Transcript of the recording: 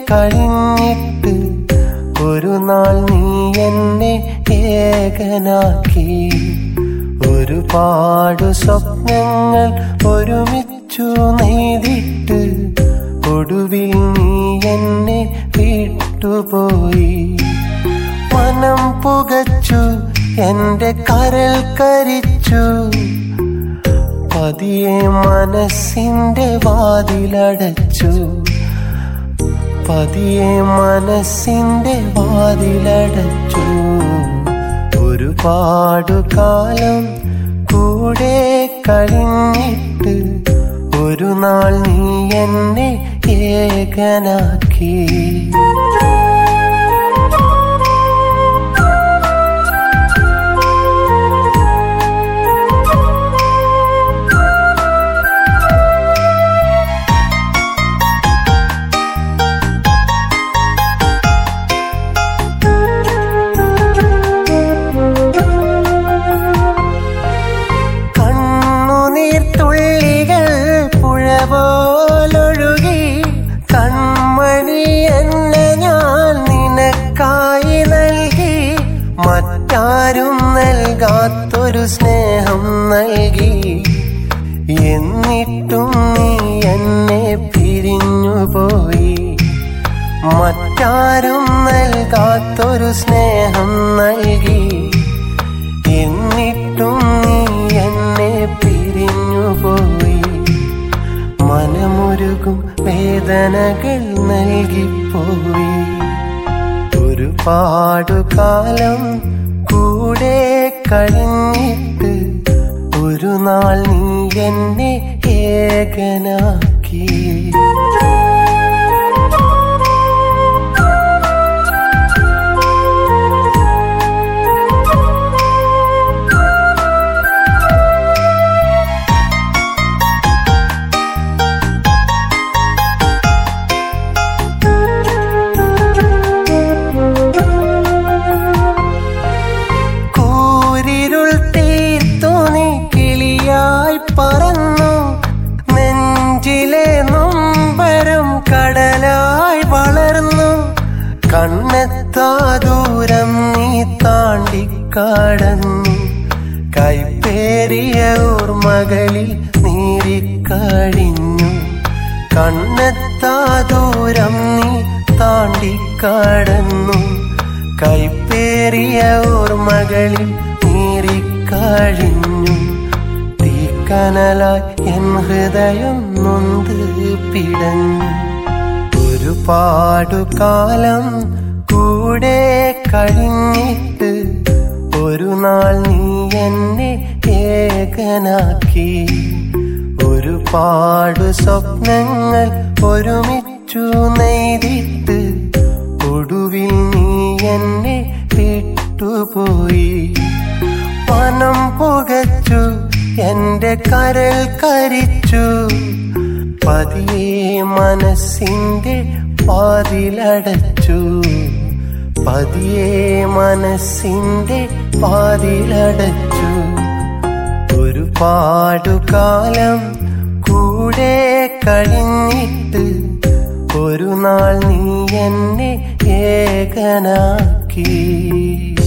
കഴിഞ്ഞിട്ട് ഒരു നാൾ നീ എന്നെ ഏകനാക്കി ഒരുപാട് സ്വപ്നങ്ങൾ ഒരുമിച്ചു നെയ്തിട്ട് ഒടുവിൽ നീ എന്നെ വിട്ടുപോയി മനം പുകച്ചു എന്റെ കരൽ കരിച്ചു പതിയെ മനസ്സിന്റെ വാതിലടച്ചു പതിയെ മനസ്സിന്റെ വാതിലടച്ചു ഒരുപാടു കാലം കൂടെ കഴിഞ്ഞിട്ട് ഒരു നാൾ നീ എന്നെ ഏകനാക്കി കണ്ണുനീർത്തുള്ളികൾ പുഴ പോലൊഴുകി കൺമണി എന്നെ ഞാൻ നിനക്കായി നൽകി മറ്റാരും നൽകാത്തൊരു സ്നേഹം നൽകി എന്നിട്ടും നീ എന്നെ പിരിഞ്ഞുപോയി മറ്റാരും നൽകാത്തൊരു സ്നേഹം നൽകി എന്നിട്ടും നീ എന്നെ പിരിഞ്ഞുപോയി മനമുരുകും വേദനകൾ നൽകിപ്പോയി ഒരുപാടു കാലം കൂടെ കഴിഞ്ഞിട്ട് ഒരു നാൾ നീ എന്നെ ഏകനാക്കി കൂരിരുൾ തീർത്തു നീ കിളിയായി പറന്നു നെഞ്ചിലെ നൊമ്പരം കടലായി വളർന്നു കണ്ണെത്താ ദൂരം നീ താണ്ടിക്കടന്നു കൈപ്പേറിയ ഓർമ്മകളിൽ നീറിക്കഴിഞ്ഞു കണ്ണെത്താ ദൂരം നീ താണ്ടിക്കടന്നു കൈപ്പേറിയ ഓർമ്മകളിൽ നീറിക്കഴിഞ്ഞു തീക്കനലായി എൻ ഹൃദയം നൊന്ത് പിടഞ്ഞു ഒരുപാടു കാലം കൂടെ കഴിഞ്ഞിട്ട് ഒരു നാൾ നീ എന്നെ ഏകനാക്കി ഒരുപാട് സ്വപ്നങ്ങൾ ഒരുമിച്ചു നെയ്തിട്ട് ഒടുവിൽ നീ എന്നെ വിട്ടുപോയി പണം പുകച്ചു എന്റെ കരൽ കരിച്ചു പതിയെ മനസ്സിന്റെ വാതിലടച്ചു പതിയെ മനസ്സിന്റെ വാതിലടച്ചു ഒരുപാടു കാലം കൂടെ കഴിഞ്ഞിട്ട് ഒരു നാൾ നീ എന്നെ ഏകനാക്കി